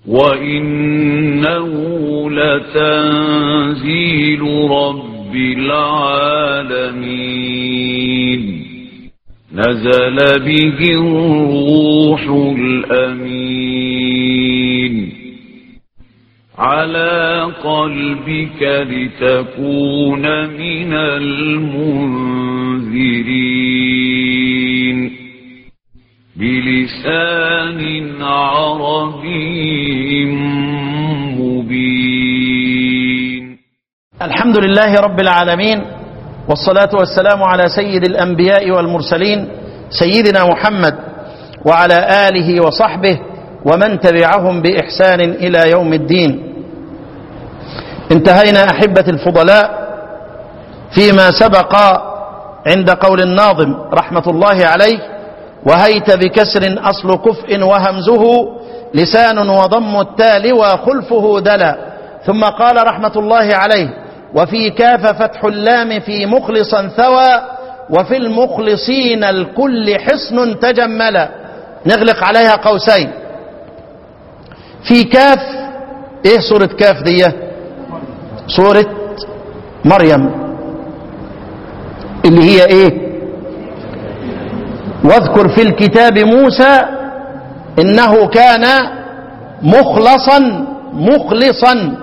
وإنه لتنزيل رب العالمين نزل به الروح الأمين على قلبك لتكون من المنذرين بلسان عربي مبين الحمد لله رب العالمين والصلاة والسلام على سيد الأنبياء والمرسلين سيدنا محمد وعلى آله وصحبه ومن تبعهم بإحسان إلى يوم الدين انتهينا أحبة الفضلاء فيما سبق عند قول الناظم رحمة الله عليه وهيت بكسر أصل كفء وهمزه لسان وضم التال وخلفه دلا ثم قال رحمة الله عليه وفي كاف فتح اللام في مخلصا ثوى وفي المخلصين الكل حصن تجملا نغلق عليها قوسين في كاف ايه سورة كاف دي سورة مريم اللي هي ايه واذكر في الكتاب موسى انه كان مخلصا مخلصا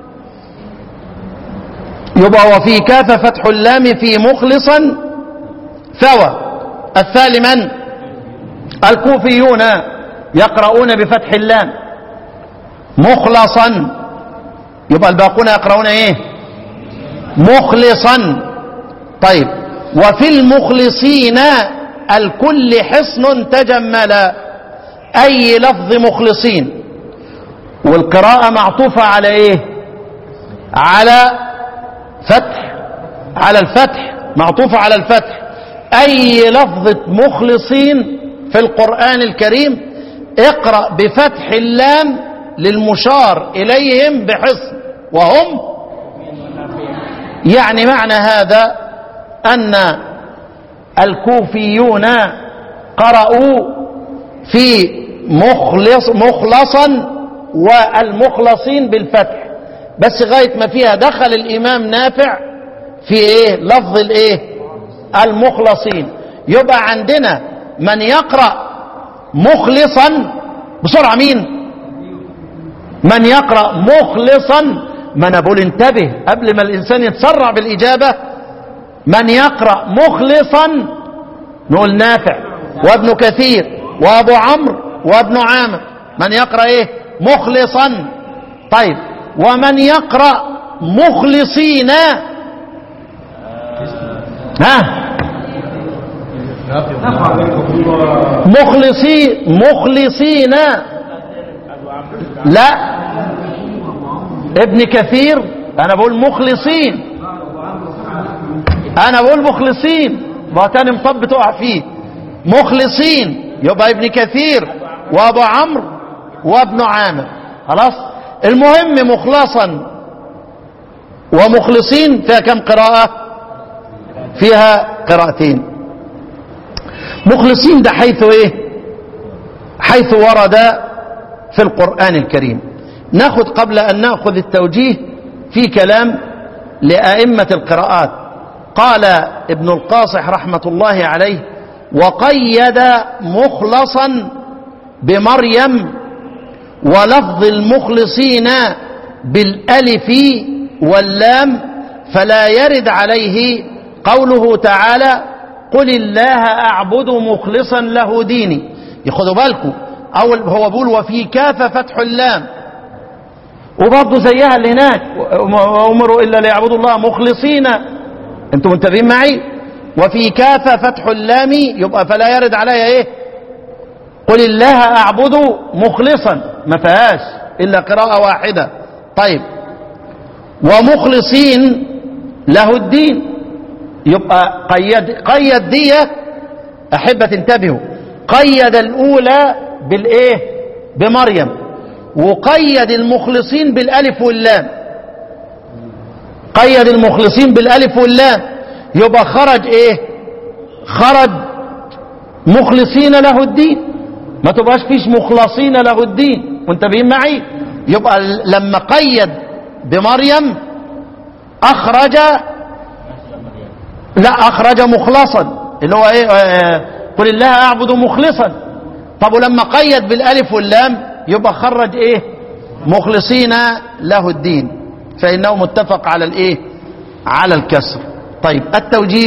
يبقى وفي كاف فتح اللام في مخلصا ثوى الثالي من الكوفيون يقرؤون بفتح اللام مخلصا يبقى الباقون يقرؤون ايه مخلصا طيب وفي المخلصين الكل حصن تجمل اي لفظ مخلصين والقراءة معطوفة على ايه على فتح على الفتح معطوفة على الفتح اي لفظة مخلصين في القرآن الكريم اقرأ بفتح اللام للمشار اليهم بحصن وهم يعني معنى هذا ان الكوفيون قرأوا في مخلص مخلصا والمخلصين بالفتح بس غاية ما فيها دخل الإمام نافع في إيه لفظ الإيه المخلصين يبقى عندنا من يقرأ مخلصا بسرعة مين من يقرأ مخلصا ما أنا بقول انتبه قبل ما الإنسان يتسرع بالإجابة من يقرأ مخلصا نقول نافع وابن كثير وابو عمرو وابن عامر من يقرأ ايه مخلصا طيب ومن يقرأ مخلصين ها مخلصين مخلصين لا ابن كثير انا بقول مخلصين انا بقول مخلصين ما تاني مطب تقع فيه مخلصين يبقى ابن كثير وابو عمرو وابن عامر خلاص المهم مخلصا ومخلصين فيها كم قراءة فيها قراءتين مخلصين ده حيث ايه حيث ورد في القرآن الكريم ناخذ قبل ان ناخذ التوجيه في كلام لأئمة القراءات قال ابن القاصح رحمة الله عليه وقيد مخلصا بمريم ولفظ المخلصين بالالف واللام فلا يرد عليه قوله تعالى قل الله اعبد مخلصا له ديني ياخدوا بالكم اول هو بيقول وفي كاف فتح اللام وبرضه زيها اللي هناك امروا الا ليعبدوا الله مخلصين انتم منتبهين معي وفي كاف فتح اللام يبقى فلا يرد عليها ايه قل الله اعبد مخلصا ما فيهاش الا قراءة واحدة طيب ومخلصين له الدين يبقى قيد قيد دي احبة انتبهوا قيد الاولى بالايه بمريم وقيد المخلصين بالالف واللام قيد المخلصين بالالف واللام يبقى خرج ايه خرج مخلصين له الدين ما تبقاش فيش مخلصين له الدين منتبهين معي يبقى لما قيد بمريم اخرج لا اخرج مخلصا اللي هو ايه آه، قل الله اعبد مخلصا طب ولما قيد بالالف واللام يبقى خرج ايه مخلصين له الدين فانه متفق على الايه على الكسر طيب التوجيه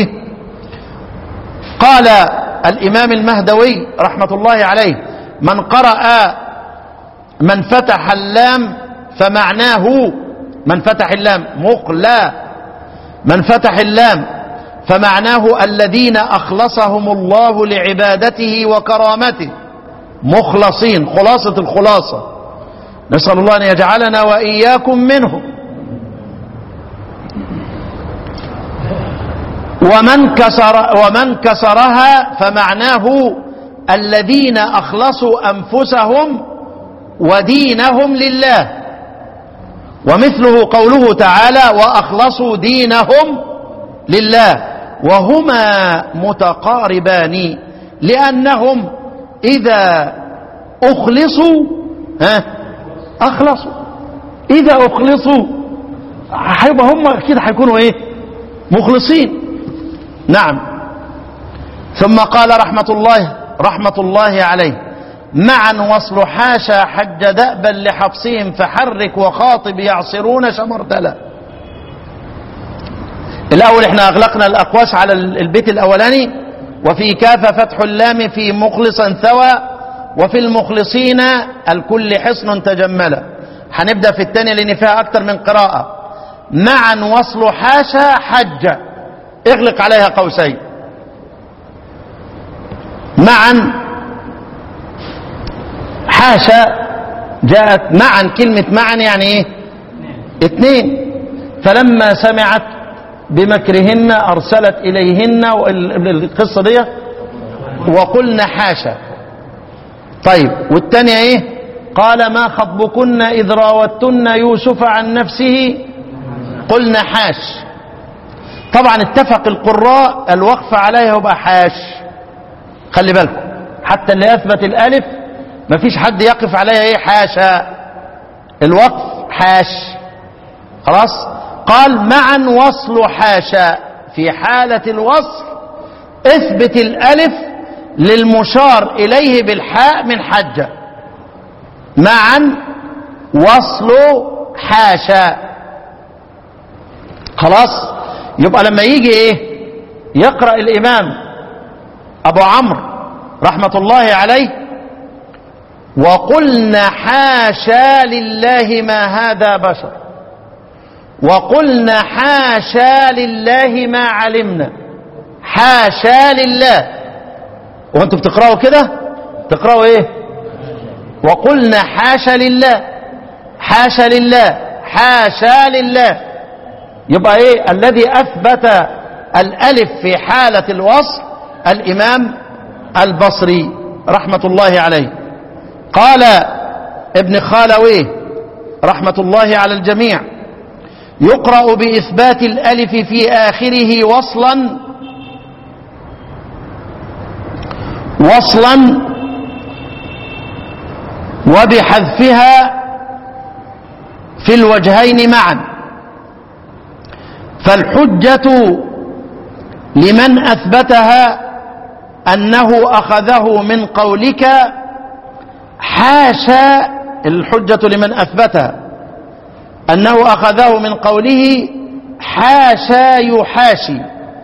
قال الامام المهدوي رحمه الله عليه من قرأ من فتح اللام فمعناه من فتح اللام مقلا من فتح اللام فمعناه الذين أخلصهم الله لعبادته وكرامته مخلصين خلاصة الخلاصة نسأل الله أن يجعلنا وإياكم منهم ومن كسر ومن كسرها فمعناه الذين أخلصوا أنفسهم ودينهم لله ومثله قوله تعالى وأخلصوا دينهم لله وهما متقاربان لأنهم إذا أخلصوا ها أخلصوا إذا أخلصوا هيبقى هم كده هيكونوا إيه مخلصين نعم ثم قال رحمة الله رحمة الله عليه معا وصل حاشا حج دأبا لحبسهم فحرك وخاطب يعصرون شمرتلا الأول احنا أغلقنا الأقواس على البيت الأولاني وفي كاف فتح اللام في مخلصا ثوى وفي المخلصين الكل حصن تجملا هنبدأ في الثانية لأن فيها أكتر من قراءة معا وصل حاشا حج اغلق عليها قوسين معا حاشا جاءت معا كلمة معا يعني ايه اثنين فلما سمعت بمكرهن ارسلت اليهن القصة دي وقلنا حاشا طيب والتانية ايه قال ما خطبكن اذ راوتن يوسف عن نفسه قلنا حاش طبعا اتفق القراء الوقف عليها يبقى حاش خلي بالكم حتى اللي اثبت الالف مفيش حد يقف عليها ايه حاشا الوقف حاش خلاص قال معا وصل حاشا في حالة الوصل اثبت الالف للمشار اليه بالحاء من حجة معا وصل حاشا خلاص يبقى لما يجي ايه يقرأ الامام ابو عمرو رحمة الله عليه وقلنا حاشا لله ما هذا بشر وقلنا حاشا لله ما علمنا حاشا لله وانتم بتقرأوا كده تقرأوا ايه وقلنا حاشا لله حاشا لله حاشا لله يبقى ايه الذي اثبت الالف في حالة الوصل الامام البصري رحمة الله عليه قال ابن خالويه رحمة الله على الجميع يقرأ بإثبات الألف في آخره وصلا وصلا وبحذفها في الوجهين معا فالحجة لمن أثبتها أنه أخذه من قولك حاشا الحجة لمن أثبتها أنه أخذه من قوله حاشا يحاشي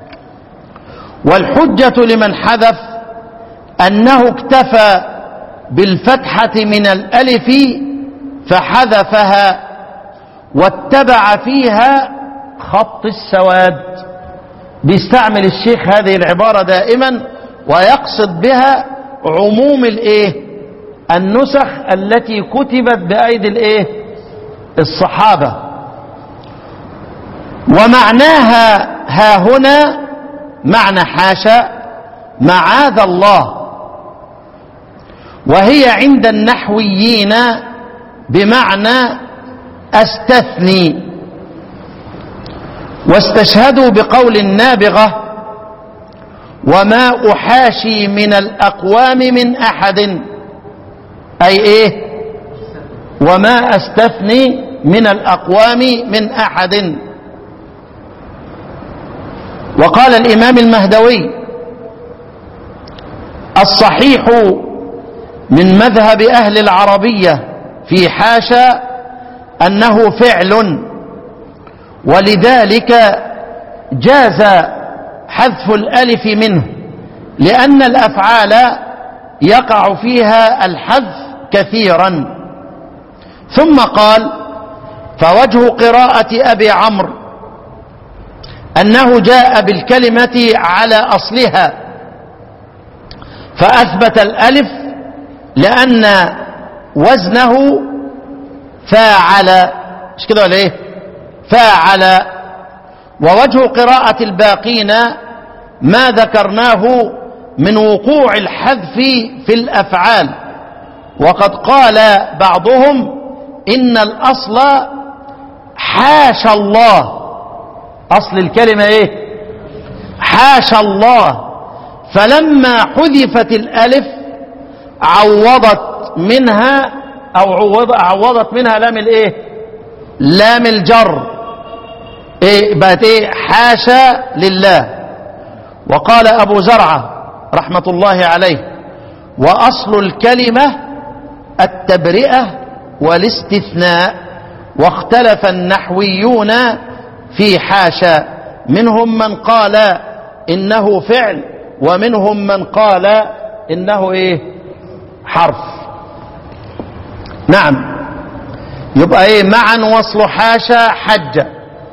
والحجة لمن حذف أنه اكتفى بالفتحة من الألف فحذفها واتبع فيها خط السواد بيستعمل الشيخ هذه العبارة دائما ويقصد بها عموم الايه النسخ التي كتبت بأيدي الايه الصحابة ومعناها ها هنا معنى حاشا معاذ الله وهي عند النحويين بمعنى استثني واستشهدوا بقول النابغة وما أحاشي من الأقوام من أحد أي إيه وما أستثني من الأقوام من أحد وقال الإمام المهدوي الصحيح من مذهب أهل العربية في حاشا أنه فعل ولذلك جاز حذف الألف منه لأن الأفعال يقع فيها الحذف كثيرا ثم قال فوجه قراءة أبي عمرو أنه جاء بالكلمة على أصلها فأثبت الألف لأن وزنه فاعل مش كده ولا ايه فاعل ووجه قراءة الباقين ما ذكرناه من وقوع الحذف في الأفعال وقد قال بعضهم إن الأصل حاشا الله أصل الكلمة إيه حاشا الله فلما حذفت الألف عوضت منها أو عوض عوضت منها لام الإيه لام الجر إيه بقت إيه حاشا لله وقال أبو زرعة رحمة الله عليه وأصل الكلمة التبرئة والاستثناء واختلف النحويون في حاشا منهم من قال إنه فعل ومنهم من قال إنه إيه حرف نعم يبقى إيه معا وصل حاشا حجة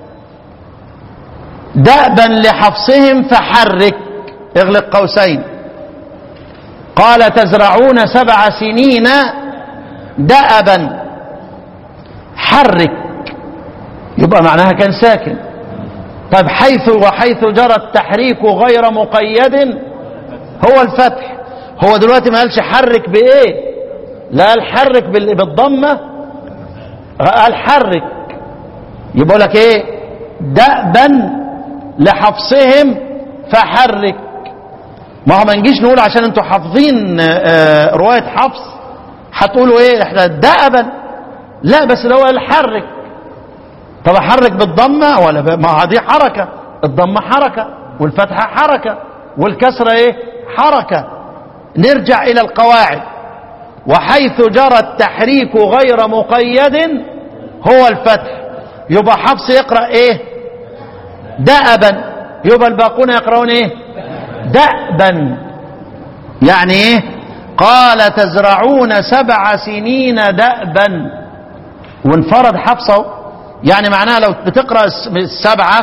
دأبا لحفصهم فحرك اغلق قوسين قال تزرعون سبع سنين دأبا حرك يبقى معناها كان ساكن طيب حيث وحيث جرى التحريك غير مقيد هو الفتح هو دلوقتي ما قالش حرك بايه لا قال حرك بال- بالضمه قال حرك يبقى لك ايه دأبا لحفصهم فحرك ما هو ما نجيش نقول عشان انتوا حافظين آه، روايه حفص هتقولوا ايه احنا دأبا لا بس لو قال حرك طب احرك بالضمه ولا ب... ما دي حركه الضمه حركه والفتحه حركه والكسره ايه حركه نرجع الى القواعد وحيث جرى التحريك غير مقيد هو الفتح يبقى حفص يقرا ايه دأبا يبقى الباقون يقرؤون ايه دأبا يعني ايه قال تزرعون سبع سنين دأبا وانفرد حفصه يعني معناها لو بتقرأ الس- السبعة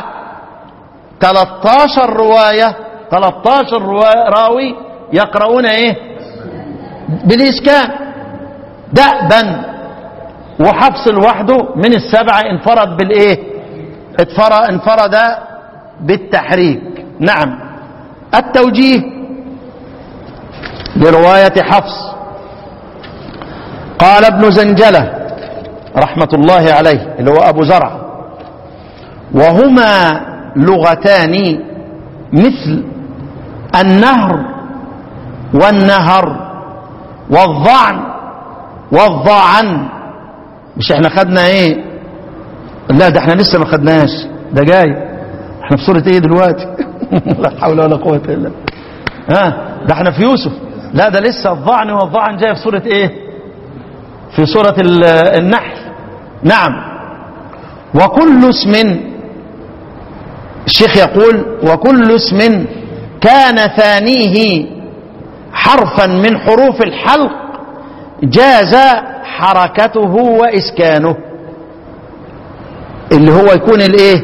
13 رواية 13 روا- راوي يقرؤون ايه بالإسكان دأبا وحفص لوحده من السبعة انفرد بالايه اتفر- انفرد بالتحريك نعم التوجيه لرواية حفص قال ابن زنجلة رحمة الله عليه اللي هو أبو زرع وهما لغتان مثل النهر والنهر والضعن والضعن مش احنا خدنا ايه لا ده احنا لسه ما خدناش ده جاي احنا في سورة ايه دلوقتي لا حول ولا قوة الا ها ده احنا في يوسف لا ده لسه الضعن والضعن جاي في سورة ايه في سورة ال- النحل نعم وكل اسم الشيخ يقول وكل اسم كان ثانيه حرفا من حروف الحلق جاز حركته وإسكانه اللي هو يكون الايه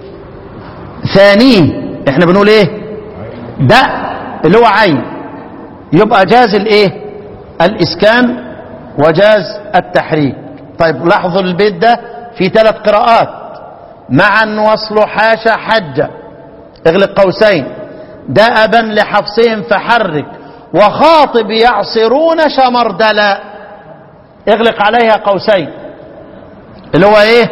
ثانيه احنا بنقول ايه داء اللي هو عين يبقى جاز الايه الاسكان وجاز التحريك طيب لاحظوا البيت ده في ثلاث قراءات معا وصل حاشا حجة اغلق قوسين دأبا لحفصهم فحرك وخاطب يعصرون شمردلا اغلق عليها قوسين اللي هو ايه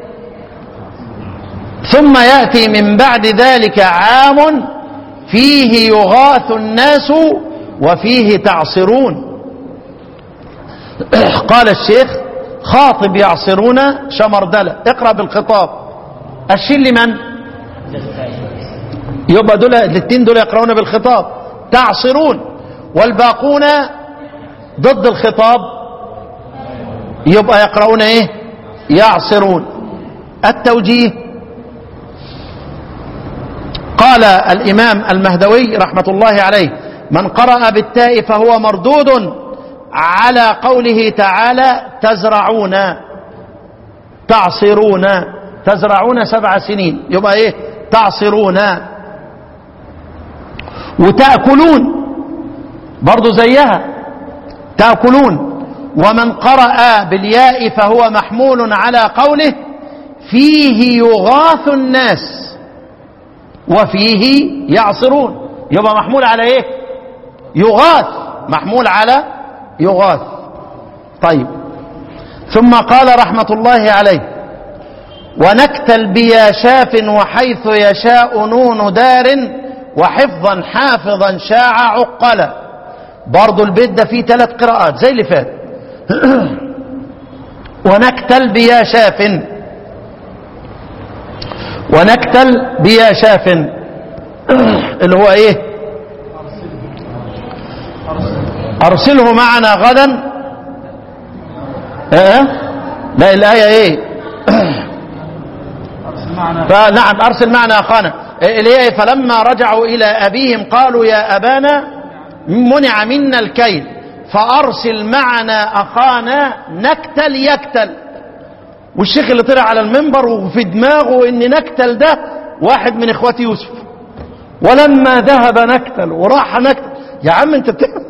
ثم يأتي من بعد ذلك عام فيه يغاث الناس وفيه تعصرون قال الشيخ خاطب يعصرون شمردلة اقرأ بالخطاب الشين لمن يبقى دول الاثنين دول يقرؤون بالخطاب تعصرون والباقون ضد الخطاب يبقى يقرؤون ايه يعصرون التوجيه قال الامام المهدوي رحمه الله عليه من قرأ بالتاء فهو مردود على قوله تعالى تزرعون تعصرون تزرعون سبع سنين يبقى ايه تعصرون وتأكلون برضو زيها تأكلون ومن قرأ بالياء فهو محمول على قوله فيه يغاث الناس وفيه يعصرون يبقى محمول على ايه يغاث محمول على يغاث طيب ثم قال رحمة الله عليه ونكتل بيا شاف وحيث يشاء نون دار وحفظا حافظا شاع عقلا برضو البيت ده فيه ثلاث قراءات زي اللي فات ونكتل بيا شاف ونكتل بيا شاف اللي هو ايه ارسله معنا غدا اه لا الايه ايه فنعم ارسل معنا اخانا اللي هي فلما رجعوا الى ابيهم قالوا يا ابانا منع منا الكيل فارسل معنا اخانا نكتل يكتل والشيخ اللي طلع على المنبر وفي دماغه ان نكتل ده واحد من اخوات يوسف ولما ذهب نكتل وراح نكتل يا عم انت بتعمل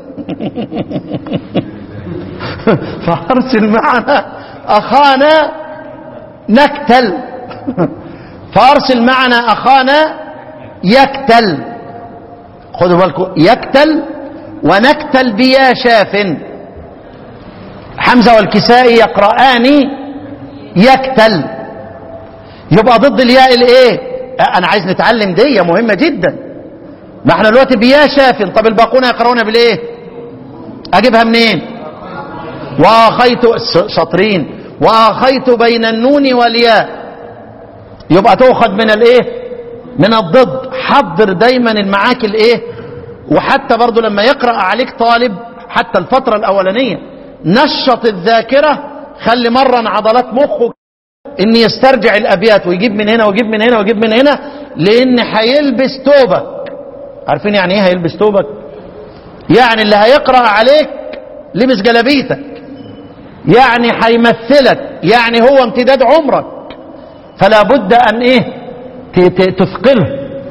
فارسل معنا اخانا نكتل فارسل معنا اخانا يكتل خدوا بالكم يكتل ونكتل بيا شاف حمزه والكسائي يقرآن يكتل يبقى ضد الياء الايه انا عايز نتعلم دي مهمه جدا ما احنا دلوقتي بيا شاف طب الباقون يقرؤون بالايه اجيبها منين واخيت شاطرين واخيت بين النون والياء يبقى تؤخذ من الايه من الضد حضر دايما المعاك الايه وحتى برضو لما يقرأ عليك طالب حتى الفترة الاولانية نشط الذاكرة خلي مرة عضلات مخه ان يسترجع الابيات ويجيب من هنا ويجيب من هنا ويجيب من هنا لان هيلبس توبك عارفين يعني ايه هيلبس توبك يعني اللي هيقرأ عليك لبس جلبيتك يعني هيمثلك يعني هو امتداد عمرك فلا بد ان ايه تثقله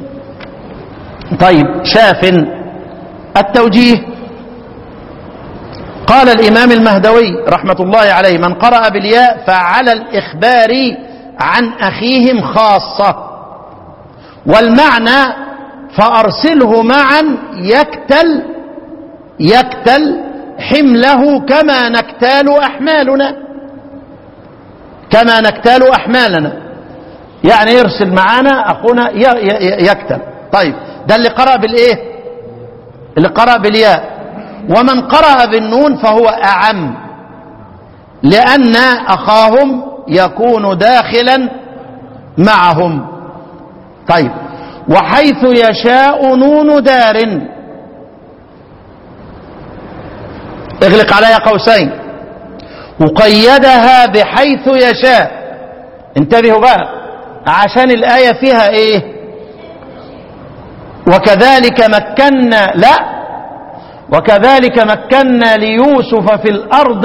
طيب شاف التوجيه قال الامام المهدوي رحمة الله عليه من قرأ بالياء فعلى الاخبار عن اخيهم خاصة والمعنى فارسله معا يكتل يكتل حمله كما نكتال احمالنا كما نكتال احمالنا يعني يرسل معانا اخونا يكتل طيب ده اللي قرأ بالايه اللي قرأ بالياء ومن قرأ بالنون فهو اعم لان اخاهم يكون داخلا معهم طيب وحيث يشاء نون دار اغلق عليها قوسين وقيدها بحيث يشاء انتبهوا بقى عشان الآية فيها ايه وكذلك مكنا لا وكذلك مكنا ليوسف في الأرض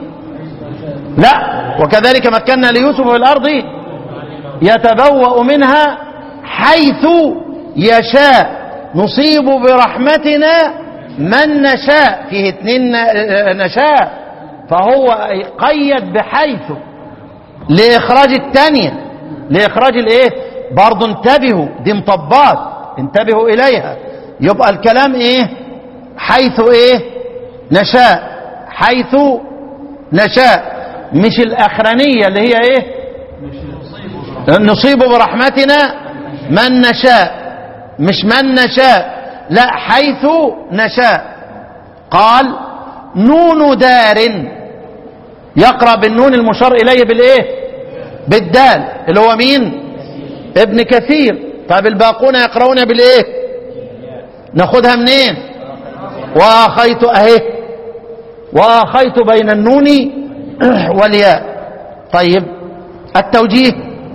لا وكذلك مكنا ليوسف في الأرض يتبوأ منها حيث يشاء نصيب برحمتنا من نشاء فيه اتنين نشاء فهو قيد بحيث لإخراج التانية لإخراج الايه برضو انتبهوا دي مطبات انتبهوا إليها يبقى الكلام ايه حيث ايه نشاء حيث نشاء مش الأخرانية اللي هي ايه نصيب برحمتنا من نشاء مش من نشاء لا حيث نشاء قال نون دار يقرأ بالنون المشار إليه بالإيه بالدال اللي هو مين ابن كثير طيب الباقون يقرؤون بالإيه ناخدها منين وآخيت أهي وآخيت بين النون والياء طيب التوجيه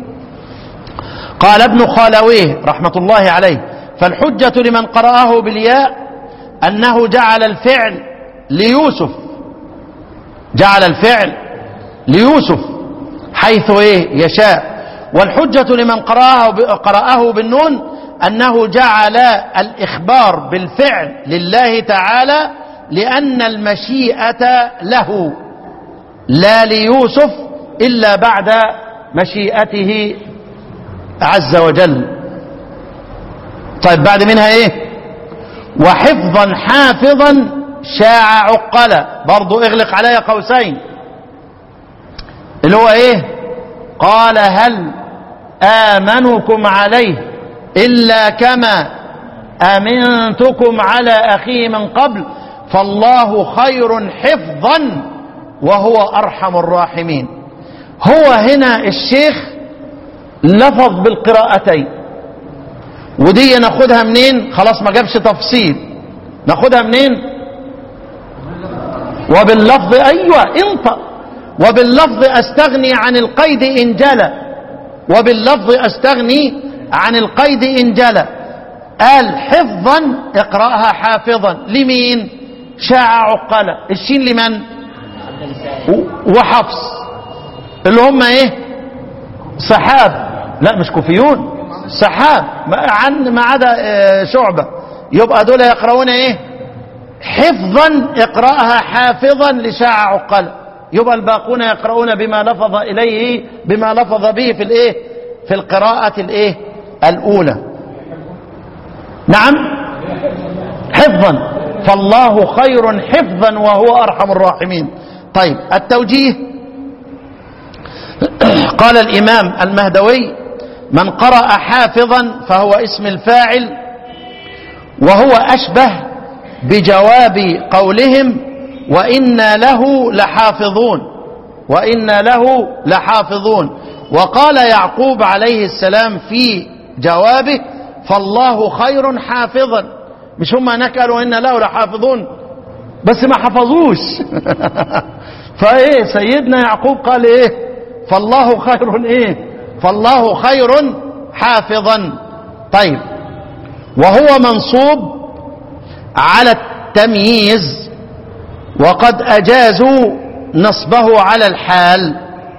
قال ابن خالويه رحمة الله عليه فالحجة لمن قرأه بالياء أنه جعل الفعل ليوسف جعل الفعل ليوسف حيث إيه يشاء والحجة لمن قرأه, قرأه بالنون أنه جعل الإخبار بالفعل لله تعالى لأن المشيئة له لا ليوسف إلا بعد مشيئته عز وجل طيب بعد منها ايه وحفظا حافظا شاع عقلا برضو اغلق علي قوسين اللي هو ايه قال هل آمنكم عليه إلا كما أمنتكم على أخيه من قبل فالله خير حفظا وهو أرحم الراحمين هو هنا الشيخ لفظ بالقراءتين ودي ناخدها منين خلاص ما جابش تفصيل ناخدها منين وباللفظ ايوه انطق وباللفظ استغني عن القيد ان جلى وباللفظ استغني عن القيد ان جلى قال حفظا اقراها حافظا لمين شاع عقلة الشين لمن وحفص اللي هم ايه صحاب لا مش كوفيون سحاب عن ما عدا شعبة يبقى دول يقرؤون ايه حفظا اقرأها حافظا لشاع عقل يبقى الباقون يقرؤون بما لفظ اليه بما لفظ به في الايه في القراءة الايه الاولى نعم حفظا فالله خير حفظا وهو ارحم الراحمين طيب التوجيه قال الامام المهدوي من قرأ حافظا فهو اسم الفاعل وهو أشبه بجواب قولهم وإنا له لحافظون وإنا له لحافظون وقال يعقوب عليه السلام في جوابه فالله خير حافظا مش هم هناك قالوا إنا له لحافظون بس ما حفظوش فايه سيدنا يعقوب قال ايه فالله خير ايه فالله خير حافظا طيب وهو منصوب على التمييز وقد أجازوا نصبه على الحال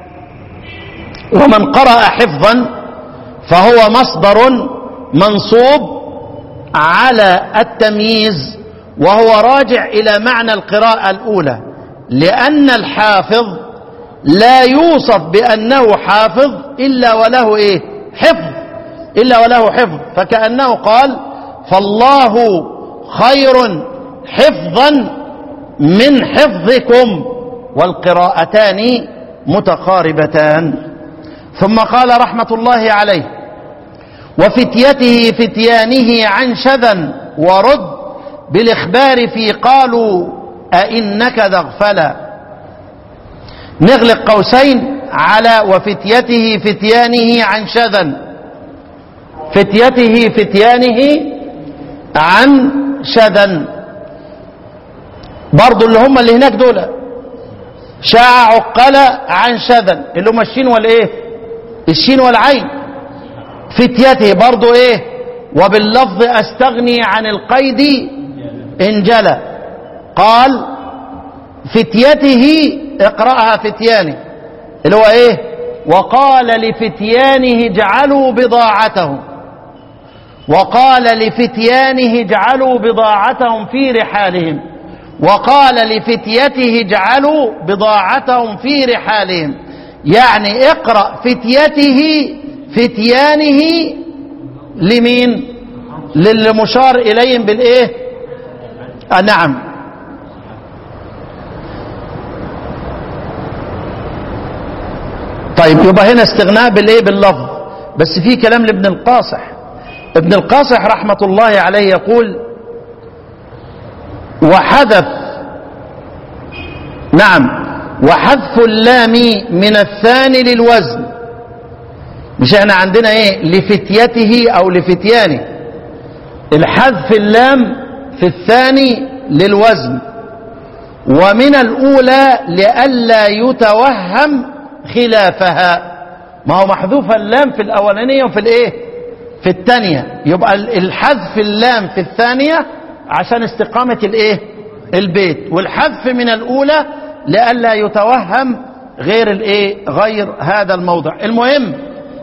ومن قرأ حفظا فهو مصدر منصوب على التمييز وهو راجع إلى معنى القراءة الأولى لأن الحافظ لا يوصف بأنه حافظ إلا وله إيه حفظ إلا وله حفظ فكأنه قال فالله خير حفظا من حفظكم والقراءتان متقاربتان ثم قال رحمة الله عليه وفتيته فتيانه عن شذا ورد بالإخبار في قالوا أئنك ذغفلا نغلق قوسين على وفتيته فتيانه عن شذا فتيته فتيانه عن شذا برضو اللي هم اللي هناك دول شاع عقل عن شذا اللي هم الشين والايه الشين والعين فتيته برضو ايه وباللفظ استغني عن القيد ان جلى قال فتيته اقرأها فتيانه اللي هو ايه وقال لفتيانه اجعلوا بضاعتهم وقال لفتيانه اجعلوا بضاعتهم في رحالهم وقال لفتيته اجعلوا بضاعتهم في رحالهم يعني اقرأ فتيته فتيانه لمين للمشار إليهم بالإيه آه نعم طيب يبقى هنا استغناء بالايه باللفظ بس في كلام لابن القاصح ابن القاصح رحمة الله عليه يقول وحذف نعم وحذف اللام من الثاني للوزن مش احنا عندنا ايه لفتيته او لفتيانه الحذف اللام في الثاني للوزن ومن الاولى لئلا يتوهم خلافها ما هو محذوف اللام في الاولانيه وفي الايه في الثانيه يبقى الحذف اللام في الثانيه عشان استقامه الايه البيت والحذف من الاولى لئلا يتوهم غير الايه غير هذا الموضع المهم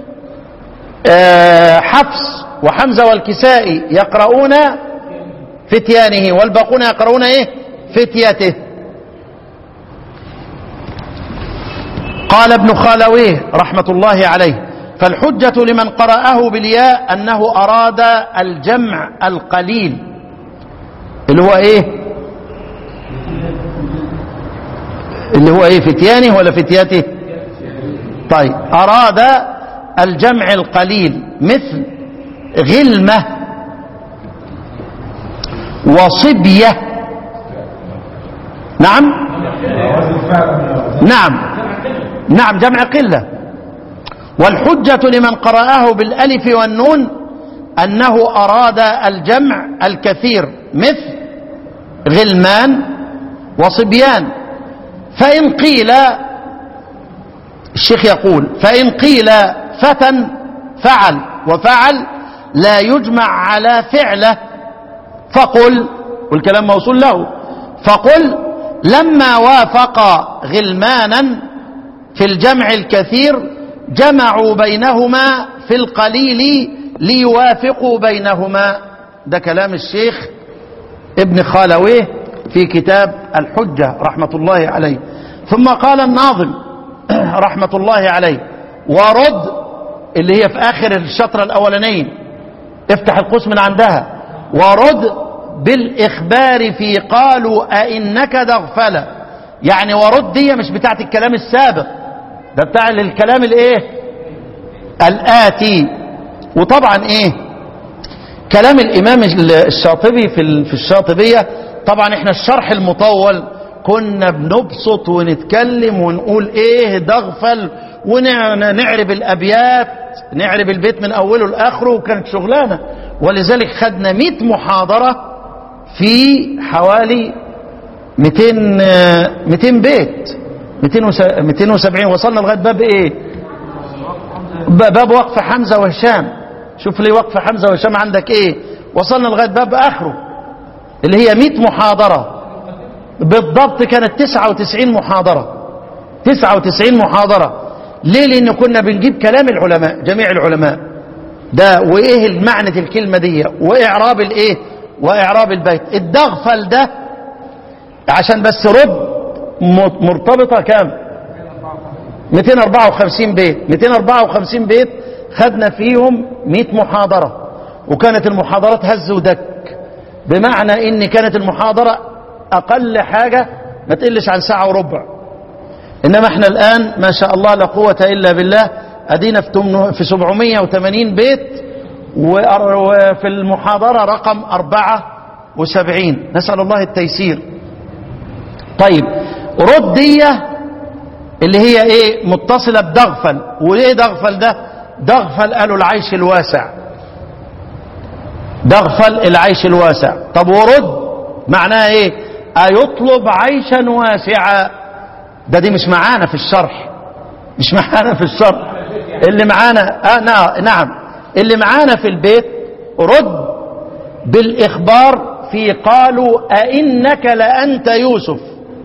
آه حفص وحمزه والكسائي يقرؤون فتيانه والباقون يقرؤون ايه فتيته قال ابن خالويه رحمه الله عليه فالحجه لمن قراه بالياء انه اراد الجمع القليل اللي هو ايه اللي هو ايه فتيانه ولا فتياته طيب اراد الجمع القليل مثل غلمه وصبيه نعم نعم نعم جمع قله والحجه لمن قراه بالالف والنون انه اراد الجمع الكثير مثل غلمان وصبيان فإن قيل الشيخ يقول فإن قيل فتى فعل وفعل لا يجمع على فعله فقل والكلام موصول له فقل لما وافق غلمانا في الجمع الكثير جمعوا بينهما في القليل ليوافقوا بينهما ده كلام الشيخ ابن خالويه في كتاب الحجة رحمة الله عليه ثم قال الناظم رحمة الله عليه ورد اللي هي في آخر الشطرة الأولانية افتح القوس من عندها ورد بالإخبار في قالوا أئنك دغفلة يعني ورد دي مش بتاعت الكلام السابق ده بتاع الكلام الايه الآتي وطبعا ايه كلام الإمام الشاطبي في في الشاطبية طبعا احنا الشرح المطول كنا بنبسط ونتكلم ونقول ايه دغفل ونعرب الابيات نعرب البيت من اوله لاخره وكانت شغلانه ولذلك خدنا 100 محاضره في حوالي 200 200 بيت 270 وصلنا لغايه باب ايه باب وقف حمزه وهشام شوف لي وقف حمزه وهشام عندك ايه وصلنا لغايه باب اخره اللي هي 100 محاضرة بالضبط كانت 99 محاضرة 99 محاضرة ليه لأن كنا بنجيب كلام العلماء جميع العلماء ده وإيه المعنى الكلمة دي وإعراب الإيه وإعراب البيت الدغفل ده عشان بس رد مرتبطة كام 254 بيت 254 بيت خدنا فيهم 100 محاضرة وكانت المحاضرات هز ودك بمعنى ان كانت المحاضرة اقل حاجة ما تقلش عن ساعة وربع انما احنا الان ما شاء الله لا قوة الا بالله ادينا في 780 بيت وفي المحاضرة رقم 74 نسأل الله التيسير طيب ردية اللي هي ايه متصلة بدغفل وايه دغفل ده دغفل قالوا العيش الواسع دغفل العيش الواسع طب ورد معناها ايه ايطلب عيشا واسعا ده دي مش معانا في الشرح مش معانا في الشرح اللي معانا آه نعم اللي معانا في البيت رد بالاخبار في قالوا ائنك لانت يوسف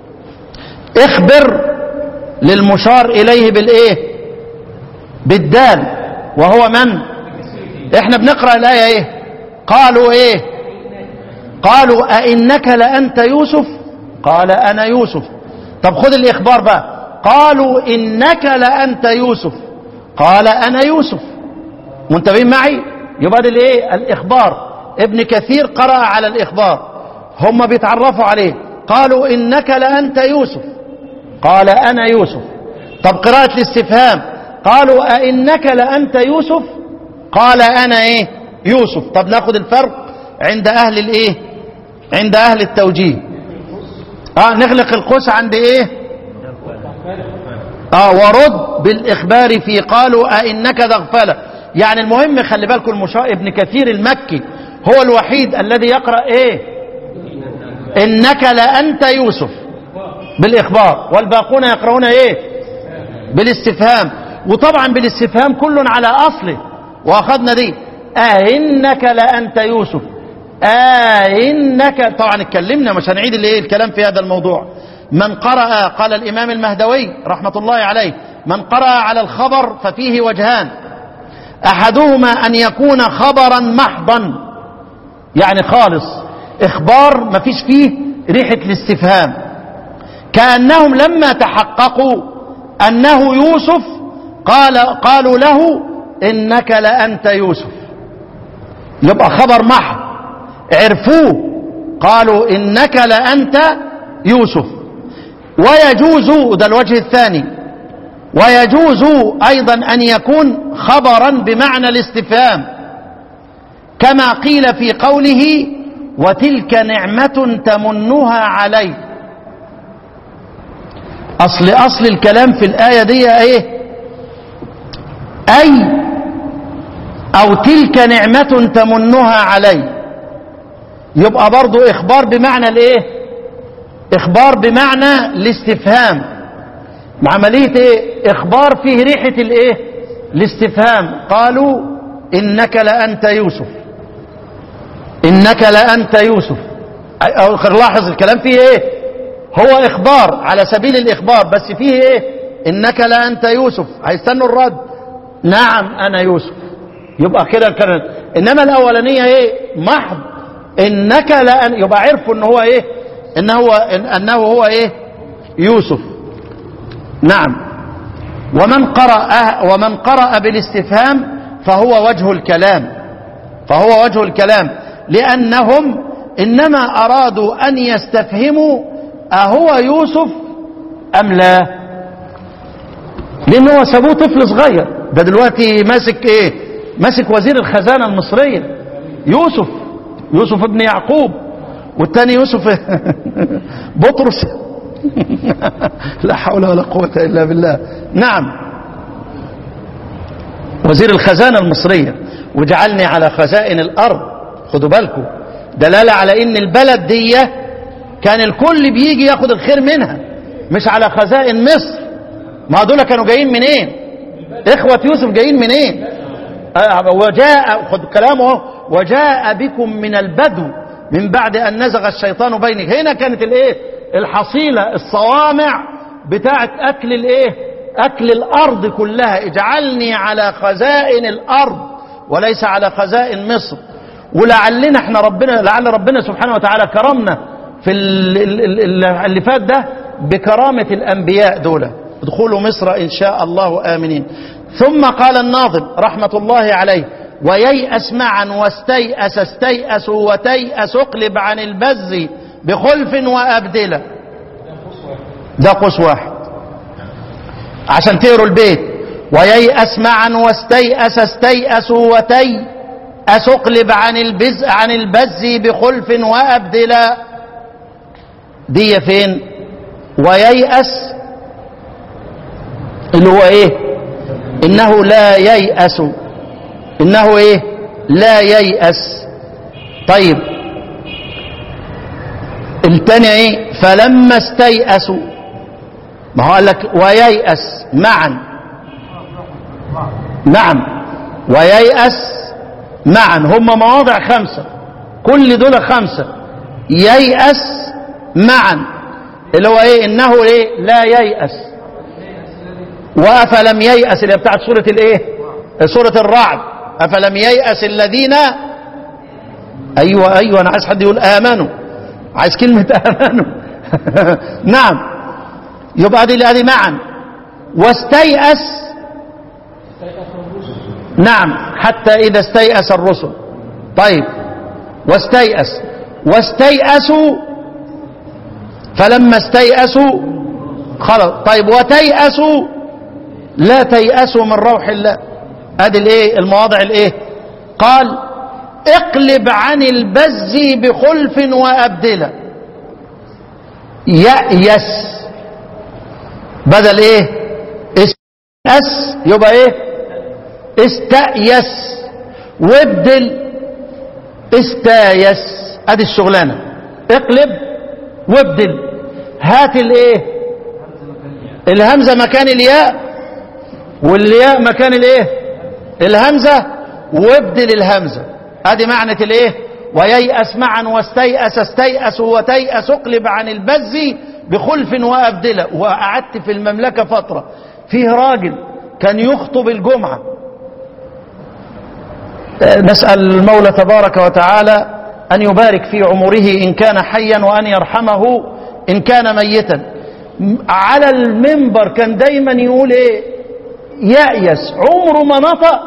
اخبر للمشار اليه بالايه بالدال وهو من احنا بنقرا الايه ايه قالوا ايه قالوا أئنك لأنت يوسف قال أنا يوسف طب خذ الإخبار بقى قالوا إنك لأنت يوسف قال أنا يوسف منتبهين معي يبقى ده الايه الإخبار ابن كثير قرأ على الإخبار هم بيتعرفوا عليه قالوا إنك لأنت يوسف قال أنا يوسف طب قراءة الاستفهام قالوا أئنك لأنت يوسف قال أنا إيه يوسف طب ناخد الفرق عند أهل الإيه عند أهل التوجيه آه نغلق القوس عند إيه اه ورد بالاخبار في قالوا ائنك ذغفله يعني المهم خلي بالكم المشا... ابن كثير المكي هو الوحيد الذي يقرا ايه انك لانت يوسف بالاخبار والباقون يقرؤون ايه بالاستفهام وطبعا بالاستفهام كل على اصله واخذنا دي ائنك لانت يوسف ائنك طبعا اتكلمنا مش هنعيد الايه الكلام في هذا الموضوع من قرأ قال الإمام المهدوي رحمة الله عليه من قرأ على الخبر ففيه وجهان أحدهما أن يكون خبرا محضا يعني خالص إخبار ما فيش فيه ريحة الاستفهام كأنهم لما تحققوا أنه يوسف قال قالوا له إنك لأنت يوسف يبقى خبر محض عرفوه قالوا إنك لأنت يوسف ويجوز ده الوجه الثاني ويجوز أيضا أن يكون خبرا بمعنى الاستفهام كما قيل في قوله وتلك نعمة تمنها علي أصل أصل الكلام في الآية دي إيه أي أو تلك نعمة تمنها علي يبقى برضو إخبار بمعنى الإيه إخبار بمعنى الاستفهام عملية إيه إخبار فيه ريحة الإيه الاستفهام قالوا إنك لأنت يوسف إنك لأنت يوسف أو لاحظ الكلام فيه إيه هو إخبار على سبيل الإخبار بس فيه إيه إنك لأنت يوسف هيستنوا الرد نعم أنا يوسف يبقى كده الكلام إنما الأولانية إيه محض إنك لأن يبقى عرفوا إن هو إيه إن هو إن أنه هو إيه يوسف نعم ومن قرأ ومن قرأ بالاستفهام فهو وجه الكلام فهو وجه الكلام لأنهم إنما أرادوا أن يستفهموا أهو يوسف أم لا لأنه هو سابوه طفل صغير ده دلوقتي ماسك إيه ماسك وزير الخزانة المصرية يوسف يوسف ابن يعقوب والتاني يوسف بطرس لا حول ولا قوة إلا بالله نعم وزير الخزانة المصرية وجعلني على خزائن الأرض خدوا بالكم دلالة على إن البلد دي كان الكل بيجي ياخد الخير منها مش على خزائن مصر ما دول كانوا جايين منين إخوة يوسف جايين منين آه، وجاء خد كلامه وجاء بكم من البدو من بعد أن نزغ الشيطان بينك هنا كانت الايه الحصيلة الصوامع بتاعت أكل الايه أكل الأرض كلها اجعلني على خزائن الأرض وليس على خزائن مصر ولعلنا احنا ربنا لعل ربنا سبحانه وتعالى كرمنا في ال- ال- ال- اللي فات ده بكرامة الأنبياء دول ادخلوا مصر إن شاء الله آمنين ثم قال الناظم رحمة الله عليه وييأس معا واستيأس استيأسوا وتيأس اقلب عن البز بخلف وأبدلة ده قوس واحد عشان تقروا البيت وييأس معا واستيأس استيأسوا وتيأس اقلب عن البز عن البز بخلف وأبدلة دي فين وييأس اللي هو ايه انه لا ييأس انه ايه لا ييأس طيب التاني ايه فلما استيأسوا ما هو قال لك وييأس معا نعم وييأس معا هم مواضع خمسة كل دول خمسة ييأس معا اللي هو ايه انه ايه لا ييأس وافلم ييأس اللي هي بتاعت سورة الايه سورة الرعد افلم ييأس الذين ايوه ايوه انا عايز حد يقول امنوا عايز كلمة امنوا نعم يبقى دي ادي معا واستيأس نعم حتى اذا استيأس الرسل طيب واستيأس واستيأسوا فلما استيأسوا خلاص طيب وتيأسوا لا تيأسوا من روح الله ادي الايه المواضع الايه قال اقلب عن البز بخلف وابدله يأيس بدل ايه أس يبقى ايه استأيس وابدل استايس ادي الشغلانة اقلب وابدل هات الايه الهمزة مكان الياء والياء مكان الايه الهمزة وابدل الهمزة ادي معنى الايه وييأس معا واستيأس استيأس وتيأس اقلب عن البز بخلف وابدله وقعدت في المملكة فترة فيه راجل كان يخطب الجمعة نسأل المولى تبارك وتعالى أن يبارك في عمره إن كان حيا وأن يرحمه إن كان ميتا على المنبر كان دايما يقول إيه يأيس عمره ما نطق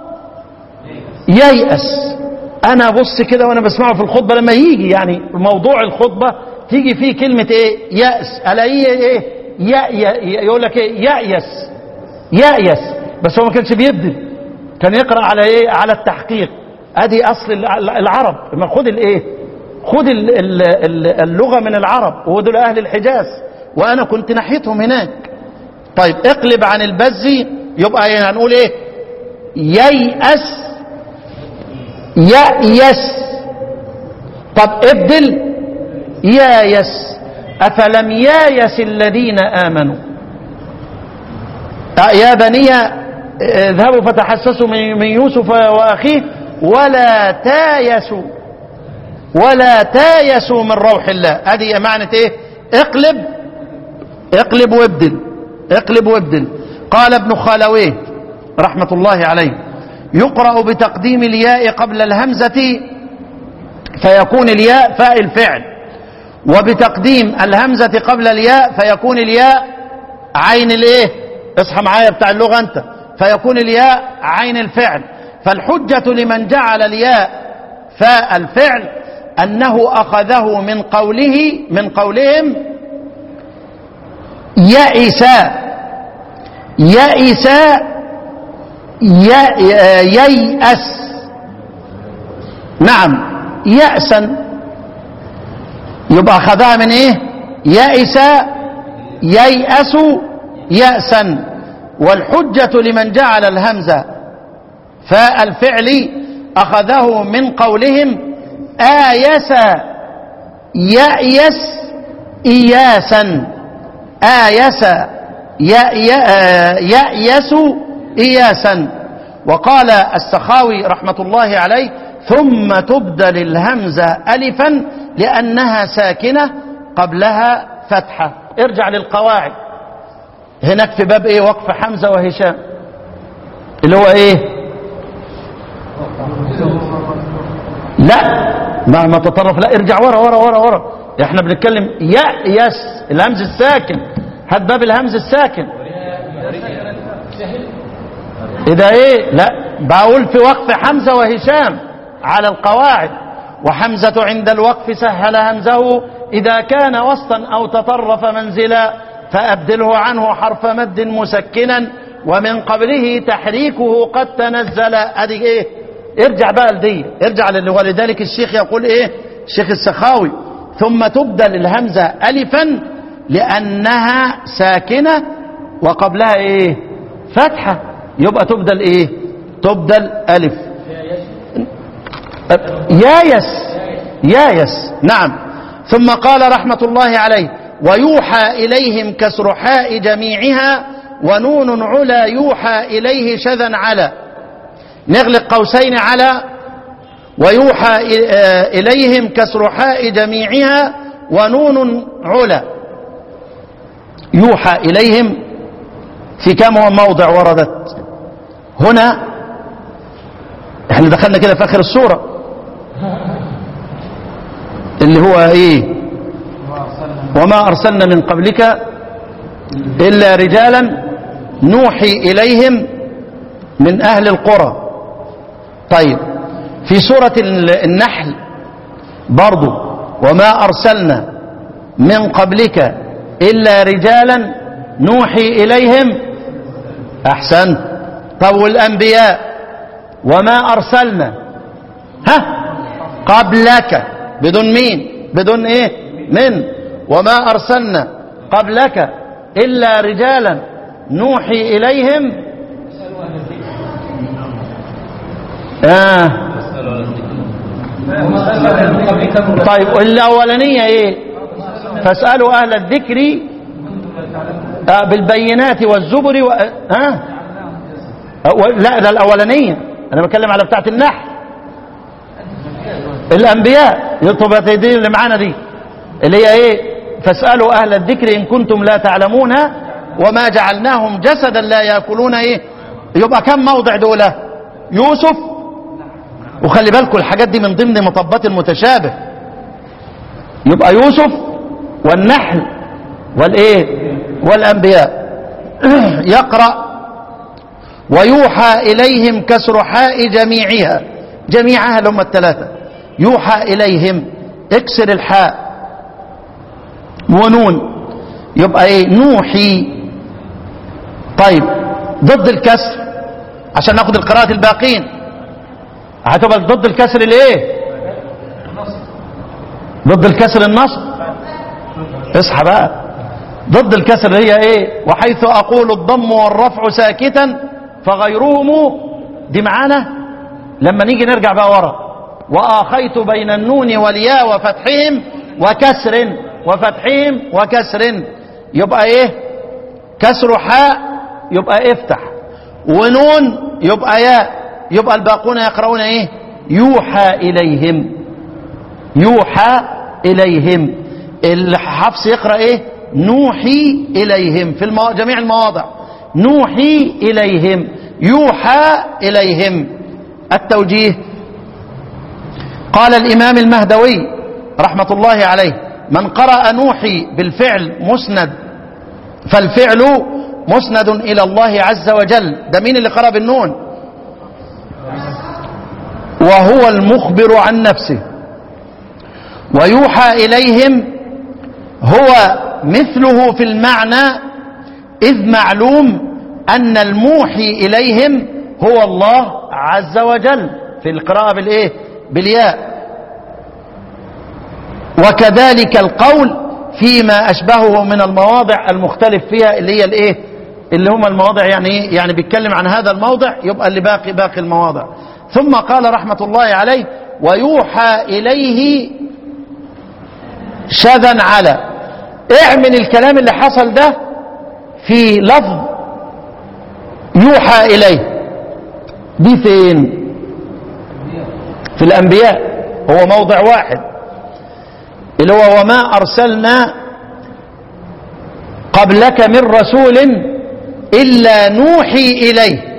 ييأس أنا بص كده وأنا بسمعه في الخطبة لما يجي يعني موضوع الخطبة تيجي فيه كلمة إيه يأس ألاقيه إيه يأي يقول لك إيه يأيس يأيس بس هو ما كانش بيبدل كان يقرأ على ايه على التحقيق ادي اصل العرب ما خد الايه خد ال ال ال اللغة من العرب ودول اهل الحجاز وانا كنت ناحيتهم هناك طيب اقلب عن البزي يبقى يعني هنقول ايه ييأس يأيس طب ابدل يايس افلم يايس الذين امنوا يا بني اذهبوا فتحسسوا من يوسف واخيه ولا تايسوا ولا تايسوا من روح الله هذه معنى ايه اقلب اقلب وابدل اقلب وابدل قال ابن خالويه رحمة الله عليه يقرأ بتقديم الياء قبل الهمزة فيكون الياء فاء الفعل وبتقديم الهمزة قبل الياء فيكون الياء عين الايه اصحى معايا بتاع اللغة انت فيكون الياء عين الفعل فالحجة لمن جعل الياء فاء الفعل أنه أخذه من قوله من قولهم يئس يئس ييأس نعم يأسا يبقى أخذها من إيه يئس ييأس يأسا والحجة لمن جعل الهمزة فاء الفعل أخذه من قولهم آيس يأيس إياسا آيس يأيس إياسا وقال السخاوي رحمة الله عليه ثم تبدل الهمزة ألفا لأنها ساكنة قبلها فتحة ارجع للقواعد هناك في باب ايه وقف حمزة وهشام اللي هو ايه لا ما ما تطرف لا ارجع ورا ورا ورا ورا احنا بنتكلم يأيس الهمز الساكن هات باب الهمز الساكن اذا ايه لا بقول في وقف حمزة وهشام على القواعد وحمزة عند الوقف سهل همزه إذا كان وسطا أو تطرف منزلا فأبدله عنه حرف مد مسكنا ومن قبله تحريكه قد تنزل ادي ايه ارجع بقى لدي ارجع للي ولذلك الشيخ يقول ايه الشيخ السخاوي ثم تبدل الهمزة ألفا لأنها ساكنة وقبلها ايه فتحة يبقى تبدل ايه تبدل ألف يايس يايس نعم ثم قال رحمة الله عليه ويوحى إليهم كسر حاء جميعها ونون علا يوحى إليه شذا على نغلق قوسين على ويوحى إليهم كسر حاء جميعها ونون علا يوحى إليهم في كم موضع وردت هنا احنا دخلنا كده في آخر السورة اللي هو ايه وما أرسلنا من قبلك إلا رجالا نوحي إليهم من أهل القرى طيب في سورة النحل برضو وما أرسلنا من قبلك إلا رجالا نوحي إليهم أحسنت طب والأنبياء وما أرسلنا ها قبلك بدون مين بدون إيه من وما أرسلنا قبلك إلا رجالا نوحي إليهم آه طيب الأولانية إيه فاسألوا أهل الذكر آه بالبينات والزبر و... آه و- لا ده الأولانية أنا بتكلم على بتاعة النحل الأنبياء يطلب دي اللي معانا دي اللي هي إيه فاسألوا أهل الذكر إن كنتم لا تعلمون وما جعلناهم جسدا لا يأكلون إيه يبقى كم موضع دولة يوسف وخلي بالكم الحاجات دي من ضمن مطبات المتشابه يبقى يوسف والنحل والايه والانبياء يقرا ويوحى اليهم كسرحاء جميعها جميعها اللي هم الثلاثه يوحى اليهم اكسر الحاء ونون يبقى ايه نوحي طيب ضد الكسر عشان ناخد القراءة الباقين هتبقى ضد الكسر الايه ضد الكسر النصب اصحى بقى ضد الكسر هي ايه وحيث اقول الضم والرفع ساكتا فغيرهم دي معانا لما نيجي نرجع بقى ورا واخيت بين النون والياء وفتحهم وكسر وفتحهم وكسر يبقى ايه كسر حاء يبقى افتح ونون يبقى ياء يبقى الباقون يقرؤون ايه يوحى اليهم يوحى اليهم الحفص يقرا ايه نوحي اليهم في المو... جميع المواضع نوحي اليهم يوحى اليهم التوجيه قال الامام المهدوي رحمه الله عليه من قرأ نوحي بالفعل مسند فالفعل مسند إلى الله عز وجل ده مين اللي قرأ بالنون وهو المخبر عن نفسه ويوحى إليهم هو مثله في المعنى إذ معلوم أن الموحي إليهم هو الله عز وجل في القراءة بالإيه بالياء وكذلك القول فيما أشبهه من المواضع المختلف فيها اللي هي الإيه اللي هم المواضع يعني إيه يعني بيتكلم عن هذا الموضع يبقى اللي باقي باقي المواضع ثم قال رحمة الله عليه ويوحى إليه شذا على اعمل الكلام اللي حصل ده في لفظ يوحى إليه دي فين في الأنبياء هو موضع واحد اللي هو وما أرسلنا قبلك من رسول إلا نوحي إليه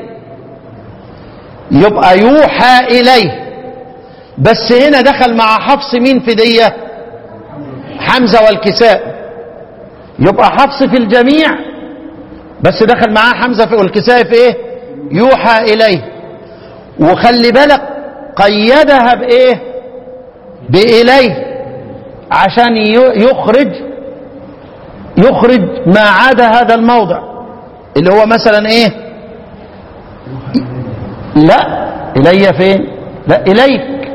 يبقى يوحى إليه بس هنا دخل مع حفص مين في دية حمزة والكساء يبقى حفص في الجميع بس دخل معاه حمزة في والكساء في ايه يوحى إليه وخلي بالك قيدها بإيه بإليه عشان يخرج يخرج ما عدا هذا الموضع اللي هو مثلا ايه لا الي فين لا اليك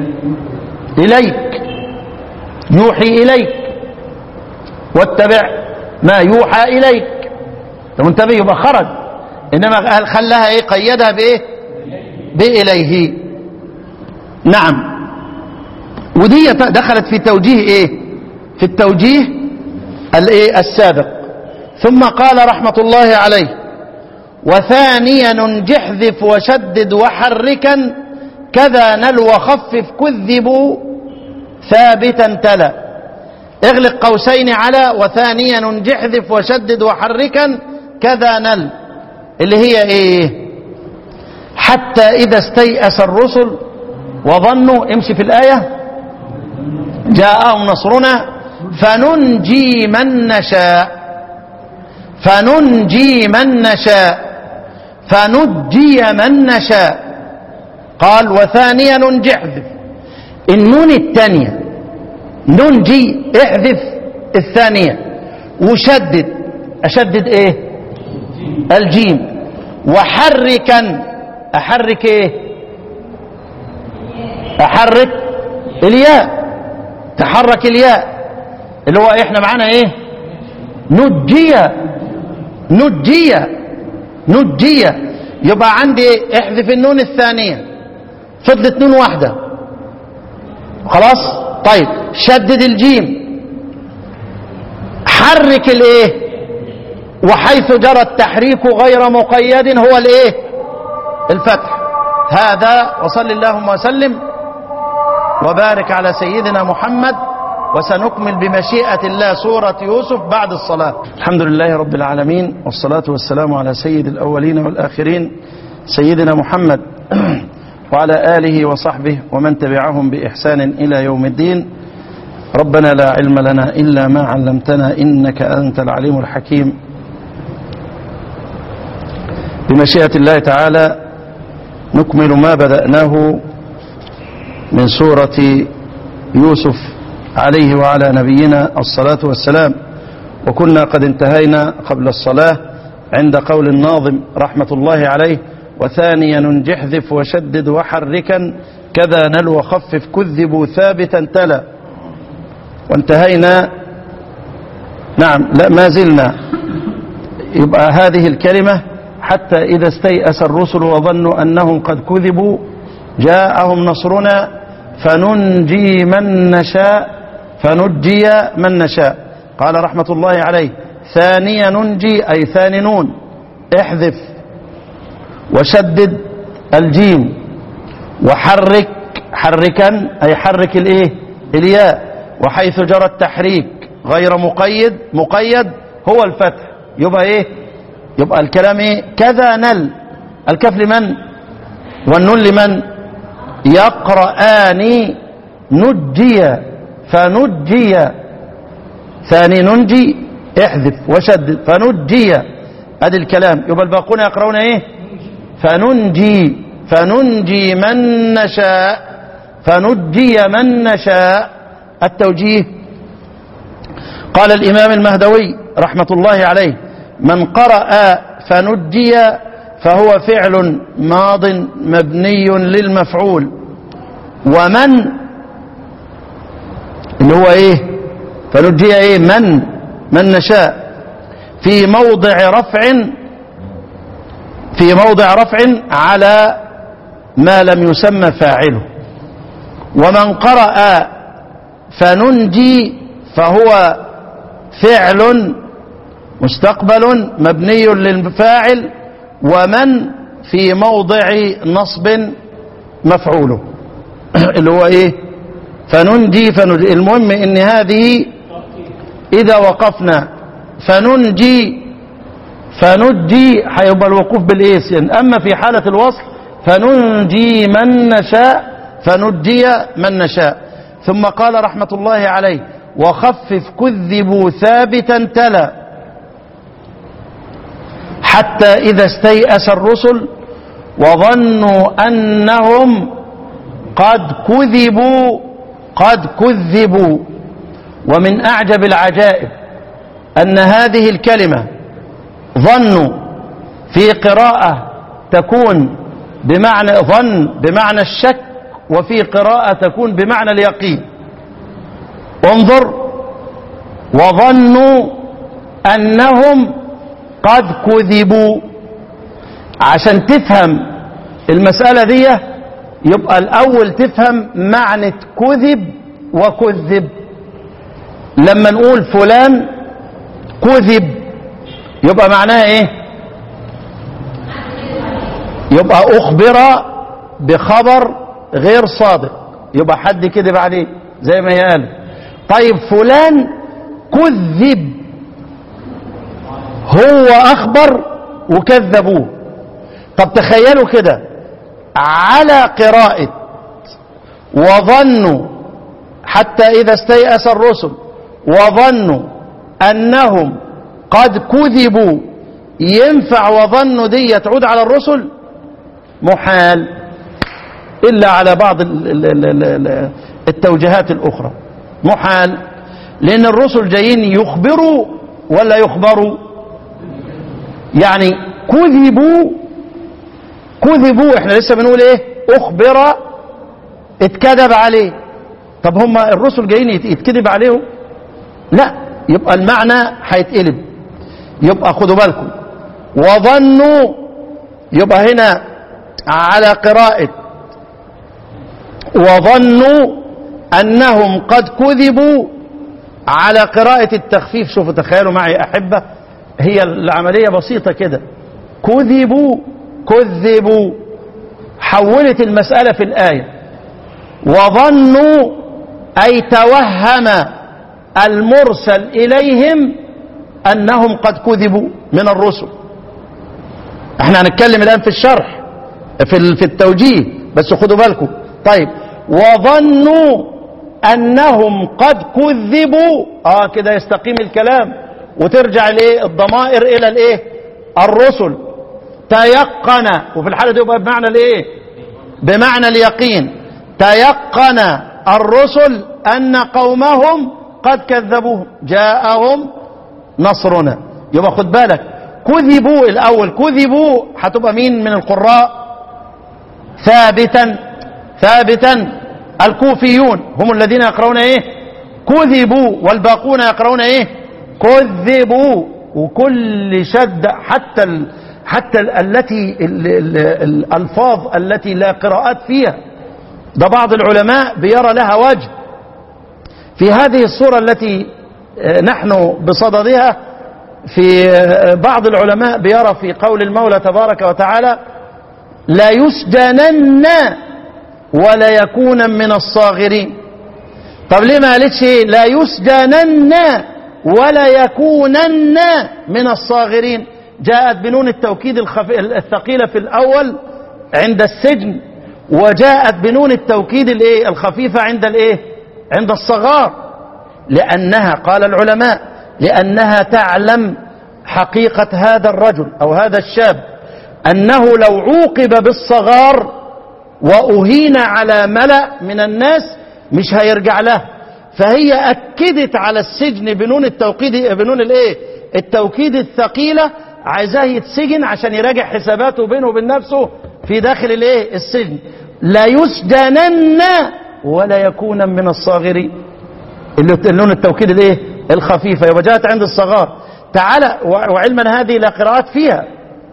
اليك يوحي اليك واتبع ما يوحى اليك لو انتبه يبقى خرج انما خلاها ايه قيدها بايه باليه نعم ودي دخلت في توجيه ايه في التوجيه الايه السابق ثم قال رحمة الله عليه وثانيا ننجحذف وشدد وحركا كذا نل وخفف كذبوا ثابتا تلا اغلق قوسين على وثانيا ننجحذف وشدد وحركا كذا نل اللي هي ايه حتى اذا استيأس الرسل وظنوا امشي في الايه جاءهم نصرنا فننجي من نشاء فننجي من نشاء فنجي من نشاء قال وثانيا ننجحذف النون الثانية ننجي احذف الثانية وشدد أشدد ايه الجيم وحركا أحرك ايه أحرك الياء تحرك الياء اللي هو احنا معانا ايه نجي نجي نجي يبقى عندي احذف النون الثانية فضلت نون واحدة خلاص طيب شدد الجيم حرك الايه وحيث جرى التحريك غير مقيد هو الايه الفتح هذا وصل اللهم وسلم وبارك على سيدنا محمد وسنكمل بمشيئة الله سورة يوسف بعد الصلاة الحمد لله رب العالمين والصلاة والسلام على سيد الأولين والآخرين سيدنا محمد وعلى آله وصحبه ومن تبعهم بإحسان إلى يوم الدين ربنا لا علم لنا إلا ما علمتنا إنك أنت العليم الحكيم بمشيئة الله تعالى نكمل ما بدأناه من سورة يوسف عليه وعلى نبينا الصلاة والسلام وكنا قد انتهينا قبل الصلاة عند قول الناظم رحمة الله عليه وثانيا ننجحذف وشدد وحركا كذا نل وخفف كذبوا ثابتا تلا وانتهينا نعم لا ما زلنا يبقى هذه الكلمة حتى إذا استيأس الرسل وظنوا أنهم قد كذبوا جاءهم نصرنا فننجي من نشاء فنجي من نشاء قال رحمة الله عليه ثانية ننجي أي ثاني نون احذف وشدد الجيم وحرك حركا أي حرك الايه الياء وحيث جرى التحريك غير مقيد مقيد هو الفتح يبقى ايه يبقى الكلام ايه كذا نل الكف لمن والنون لمن يقرآن نجي فنجي ثاني ننجي احذف وشدد فنجي ادي الكلام يبقى الباقون يقرؤون ايه فننجي فننجي من نشاء فنجي من نشاء التوجيه قال الإمام المهدوي رحمة الله عليه من قرأ فنجي فهو فعل ماض مبني للمفعول ومن اللي هو ايه فنجي ايه من من نشاء في موضع رفع في موضع رفع على ما لم يسمى فاعله ومن قرأ فننجي فهو فعل مستقبل مبني للفاعل ومن في موضع نصب مفعوله اللي هو ايه فننجي فننجي المهم ان هذه اذا وقفنا فننجي فنجي هيبقى الوقوف بالايس اما في حالة الوصل فننجي من نشاء فنجي من نشاء ثم قال رحمة الله عليه وخفف كذبوا ثابتا تلا حتى إذا استيأس الرسل وظنوا أنهم قد كذبوا قد كذبوا ومن أعجب العجائب أن هذه الكلمة ظنوا في قراءة تكون بمعنى ظن بمعنى الشك وفي قراءة تكون بمعنى اليقين انظر وظنوا أنهم قد كذبوا عشان تفهم المسألة دي يبقى الأول تفهم معنى كذب وكذب لما نقول فلان كذب يبقى معناها ايه يبقى أخبر بخبر غير صادق يبقى حد كذب عليه زي ما هي قال طيب فلان كذب هو أخبر وكذبوه طب تخيلوا كده على قراءة وظنوا حتى إذا استيأس الرسل وظنوا أنهم قد كذبوا ينفع وظنوا دي تعود على الرسل محال إلا على بعض التوجيهات الأخرى محال لأن الرسل جايين يخبروا ولا يخبروا يعني كذبوا كذبوا احنا لسه بنقول ايه اخبر اتكذب عليه طب هم الرسل جايين يتكذب عليهم لا يبقى المعنى هيتقلب يبقى خدوا بالكم وظنوا يبقى هنا على قراءة وظنوا أنهم قد كذبوا على قراءة التخفيف شوفوا تخيلوا معي أحبة هي العملية بسيطة كده كذبوا كذبوا حولت المسألة في الآية وظنوا أي توهم المرسل إليهم أنهم قد كذبوا من الرسل احنا هنتكلم الآن في الشرح في في التوجيه بس خدوا بالكم طيب وظنوا أنهم قد كذبوا اه كده يستقيم الكلام وترجع الايه الضمائر إلى الايه الرسل تيقن وفي الحالة دي يبقى بمعنى الايه بمعنى اليقين تيقن الرسل أن قومهم قد كذبوهم جاءهم نصرنا يبقى خد بالك كذبوا الأول كذبوا هتبقى مين من القراء ثابتا ثابتا الكوفيون هم الذين يقرؤون ايه كذبوا والباقون يقرؤون ايه كذبوا وكل شد حتى ال حتى ال التي ال ال الالفاظ التي لا قراءات فيها ده بعض العلماء بيرى لها وجه في هذه الصورة التي نحن بصددها في بعض العلماء بيرى في قول المولى تبارك وتعالى لا يسجنن ولا يكون من الصاغرين طب ليه ما قالتش لا يسجنن ولا يكونن من الصاغرين جاءت بنون التوكيد الخف... الثقيلة في الأول عند السجن وجاءت بنون التوكيد الايه الخفيفة عند الايه عند الصغار لأنها قال العلماء لأنها تعلم حقيقة هذا الرجل أو هذا الشاب أنه لو عوقب بالصغار وأهين على ملأ من الناس مش هيرجع له فهي أكدت على السجن بنون التوكيد بنون الايه التوكيد الثقيلة عايزاه يتسجن عشان يراجع حساباته بينه وبين نفسه في داخل الايه السجن لا يسجنن ولا يكون من الصاغرين اللون التوكيد الايه الخفيفة يبقى جاءت عند الصغار تعالى وعلما هذه لا قراءات فيها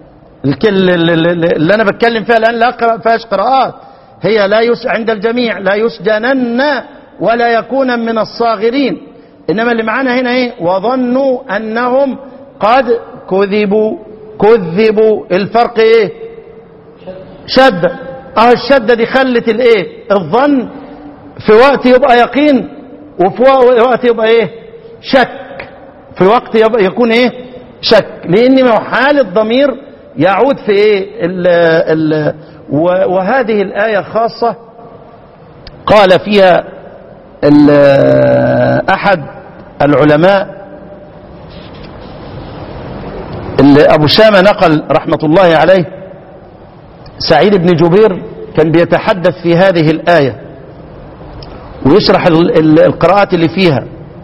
اللي انا بتكلم فيها الان لا فيهاش قراءات هي لا يس عند الجميع لا يسجنن ولا يكون من الصاغرين انما اللي معانا هنا ايه وظنوا انهم قد كذبوا كذبوا الفرق ايه شدة اه الشدة دي خلت الايه الظن في وقت يبقى يقين وفي وقت يبقى ايه شك في وقت يبقى يكون ايه شك لان حال الضمير يعود في ايه ال ال وهذه الآية خاصة قال فيها أحد العلماء اللي أبو شامة نقل رحمة الله عليه سعيد بن جبير كان بيتحدث في هذه الآية ويشرح القراءات اللي فيها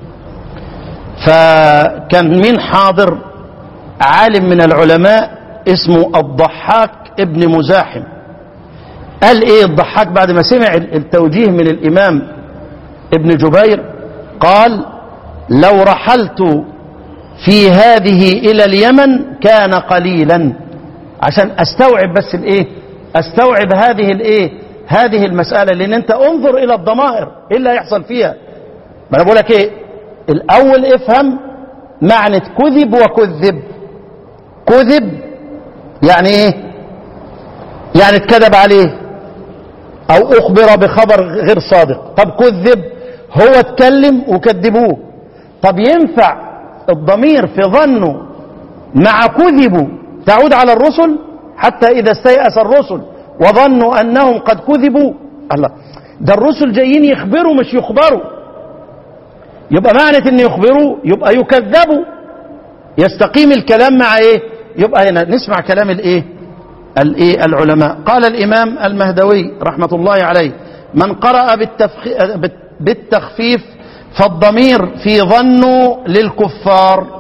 فكان مين حاضر عالم من العلماء اسمه الضحاك ابن مزاحم قال ايه الضحاك بعد ما سمع التوجيه من الامام ابن جبير قال لو رحلت في هذه الى اليمن كان قليلا عشان استوعب بس الايه استوعب هذه الايه هذه المسألة لان انت انظر الى الضمائر ايه اللي هيحصل فيها ما انا بقول لك ايه الاول افهم معنى كذب وكذب كذب يعني ايه يعني اتكذب عليه او اخبر بخبر غير صادق طب كذب هو اتكلم وكذبوه طب ينفع الضمير في ظنه مع كذبوا تعود على الرسل حتى اذا استيأس الرسل وظنوا انهم قد كذبوا الله ده الرسل جايين يخبروا مش يخبروا يبقى معنى ان يخبروا يبقى يكذبوا يستقيم الكلام مع ايه يبقى هنا نسمع كلام الايه الايه العلماء قال الامام المهدوي رحمه الله عليه من قرأ بالتخفيف فالضمير في ظن للكفار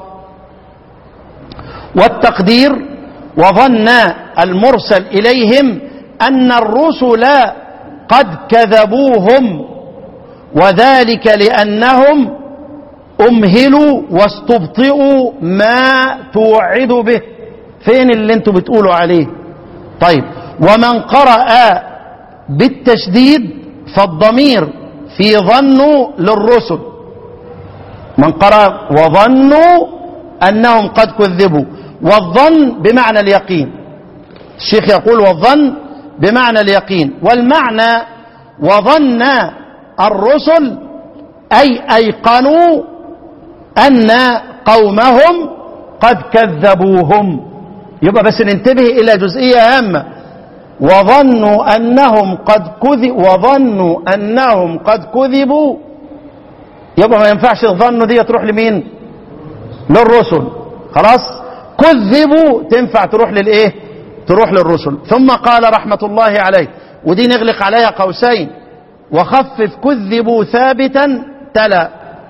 والتقدير وظن المرسل اليهم ان الرسل قد كذبوهم وذلك لانهم امهلوا واستبطئوا ما توعد به فين اللي انتوا بتقولوا عليه طيب ومن قرأ بالتشديد فالضمير في ظنوا للرسل من قرأ وظنوا أنهم قد كذبوا والظن بمعنى اليقين الشيخ يقول والظن بمعنى اليقين والمعنى وظن الرسل أي أيقنوا أن قومهم قد كذبوهم يبقى بس ننتبه إلى جزئية هامة وظنوا أنهم قد كذب وظنوا أنهم قد كذبوا يبقى ما ينفعش الظن دي تروح لمين للرسل خلاص كذبوا تنفع تروح للايه تروح للرسل ثم قال رحمة الله عليه ودي نغلق عليها قوسين وخفف كذبوا ثابتا تلا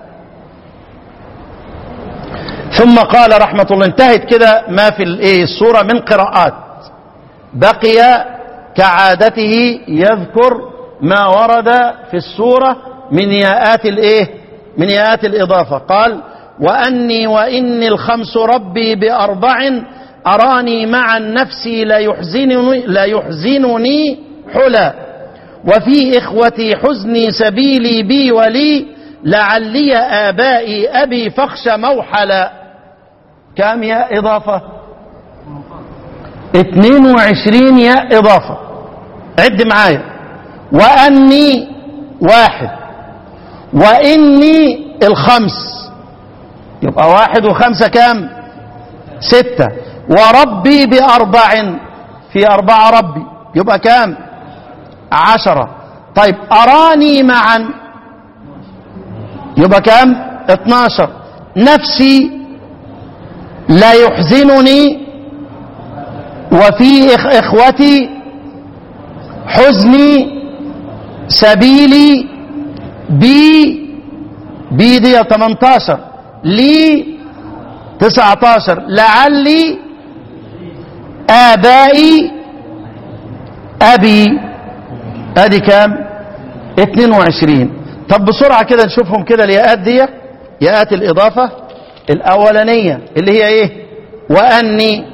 ثم قال رحمة الله انتهت كده ما في الايه السورة من قراءات بقي كعادته يذكر ما ورد في السورة من ياءات الايه من ياءات الإضافة قال وأني وإني الخمس ربي بأربع أراني مع النفس لا يحزنني, لا يحزنني حلا وفي إخوتي حزني سبيلي بي ولي لعلي آبائي أبي فخش موحلا كم يا إضافة 22 يا إضافة عد معايا وأني واحد وإني الخمس يبقى واحد وخمسة كام ستة وربي بأربع في أربعة ربي يبقى كام عشرة طيب أراني معا يبقى كام اتناشر نفسي لا يحزنني وفي إخ إخوتي حزني سبيلي بي بي دي 18 لي 19 لعلي آبائي أبي أدي كام 22 طب بسرعة كده نشوفهم كده الياءات دي ياءات الإضافة الأولانية اللي هي إيه وأني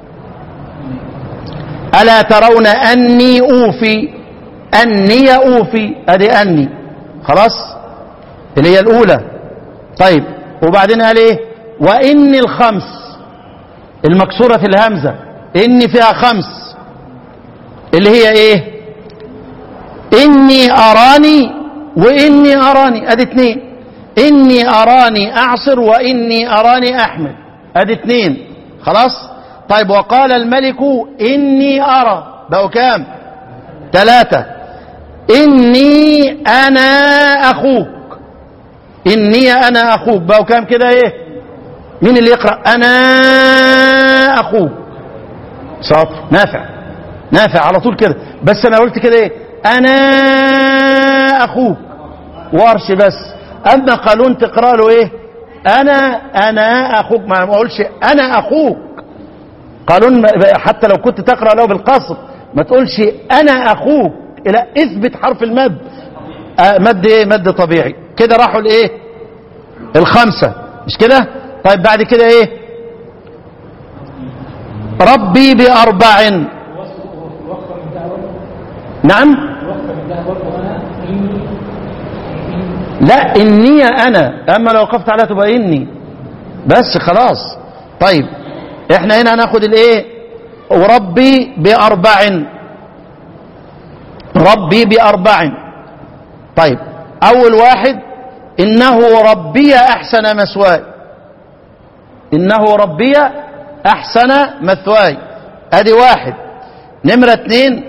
ألا ترون أني أوفي أني أوفي أدي أني خلاص اللي هي الأولى طيب وبعدين قال إيه وإني الخمس المكسورة في الهمزة إني فيها خمس اللي هي إيه إني أراني وإني أراني أدي اتنين إني أراني أعصر وإني أراني أحمد أدي اتنين خلاص طيب وقال الملك إني أرى بقوا كام ثلاثة إني أنا أخوك إني أنا أخوك بقوا كام كده إيه مين اللي يقرأ أنا أخوك شاطر نافع نافع على طول كده بس أنا قلت كده إيه أنا أخوك ورش بس أما قالون تقرأ له إيه أنا أنا أخوك ما أقولش أنا أخوك قالون حتى لو كنت تقرأ له بالقصر ما تقولش أنا أخوك لا اثبت حرف المد آه مد إيه مد طبيعي كده راحوا الإيه الخمسة مش كده طيب بعد كده إيه ربي بأربع نعم لا إني أنا أما لو وقفت عليها تبقى إني بس خلاص طيب احنا هنا هناخد الايه وربي بأربع ربي بأربع طيب أول واحد إنه ربي أحسن مثواي إنه ربي أحسن مثواي أدي واحد نمرة اتنين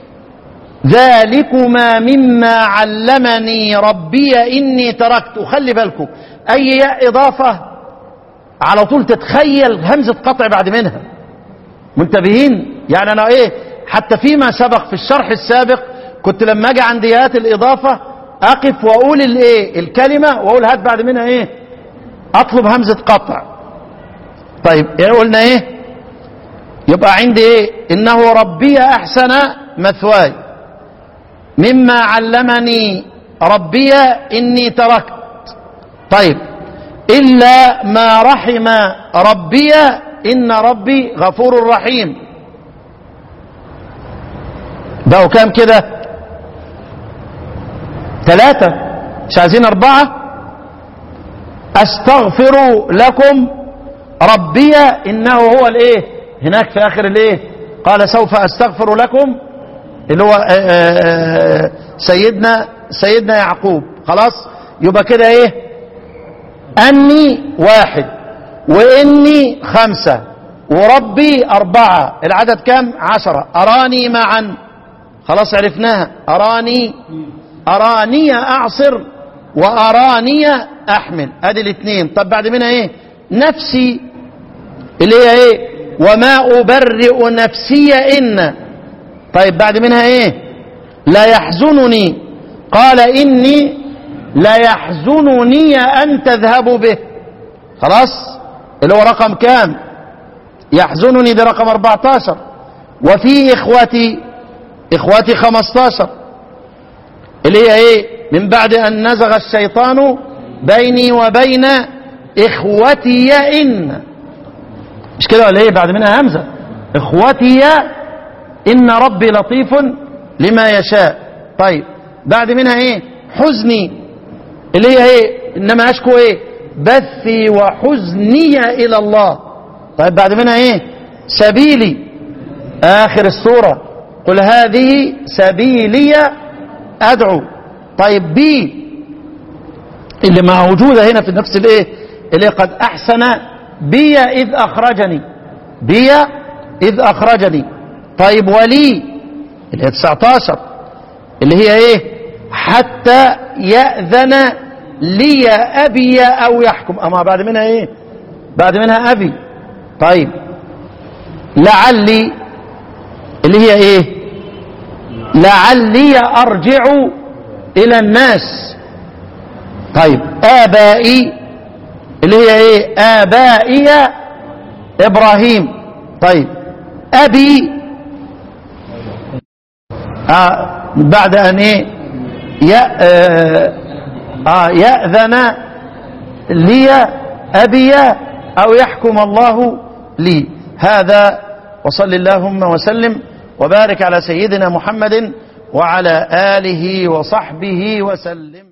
ذلكما مما علمني ربي إني تركت خلي بالكم أي ياء إضافة على طول تتخيل همزة قطع بعد منها منتبهين يعني أنا إيه حتى فيما سبق في الشرح السابق كنت لما أجي عند ياءات الإضافة أقف وأقول الإيه الكلمة وأقول هات بعد منها إيه أطلب همزة قطع طيب إيه قلنا إيه يبقى عندي إيه إنه ربي أحسن مثواي مما علمني ربي إني تركت طيب إلا ما رحم ربي إن ربي غفور رحيم بقوا كام كده ثلاثة مش عايزين أربعة أستغفر لكم ربي إنه هو الإيه هناك في آخر الإيه قال سوف أستغفر لكم اللي هو آه، آه، آه، سيدنا سيدنا يعقوب خلاص يبقى كده إيه أني واحد وإني خمسة وربي أربعة العدد كم عشرة أراني معا خلاص عرفناها أراني أراني أعصر وأراني أحمل أدي الاثنين طب بعد منها إيه نفسي اللي هي إيه وما أبرئ نفسي إن طيب بعد منها إيه لا يحزنني قال إني لا يحزنني أن تذهبوا به خلاص اللي هو رقم كام يحزنني ده رقم 14 وفي إخوتي إخوتي 15 اللي هي إيه من بعد أن نزغ الشيطان بيني وبين إخوتي إن مش كده ولا إيه بعد منها همزة إخوتي إن ربي لطيف لما يشاء طيب بعد منها إيه حزني اللي هي إيه إنما أشكو إيه بثي وحزني إلى الله طيب بعد منها إيه سبيلي آخر السورة قل هذه سبيلي أدعو طيب بي اللي موجودة هنا في نفس الايه اللي قد أحسن بي إذ أخرجني بي إذ أخرجني طيب ولي اللي هي 19 اللي هي ايه حتى يأذن لي أبي أو يحكم أما بعد منها ايه بعد منها أبي طيب لعلي اللي هي ايه لعلي ارجع الى الناس طيب ابائي اللي هي ايه ابائي ابراهيم طيب ابي آه بعد ان ايه يا آه آه يأذن لي أبي أو يحكم الله لي هذا وصل اللهم وسلم وبارك على سيدنا محمد وعلى آله وصحبه وسلم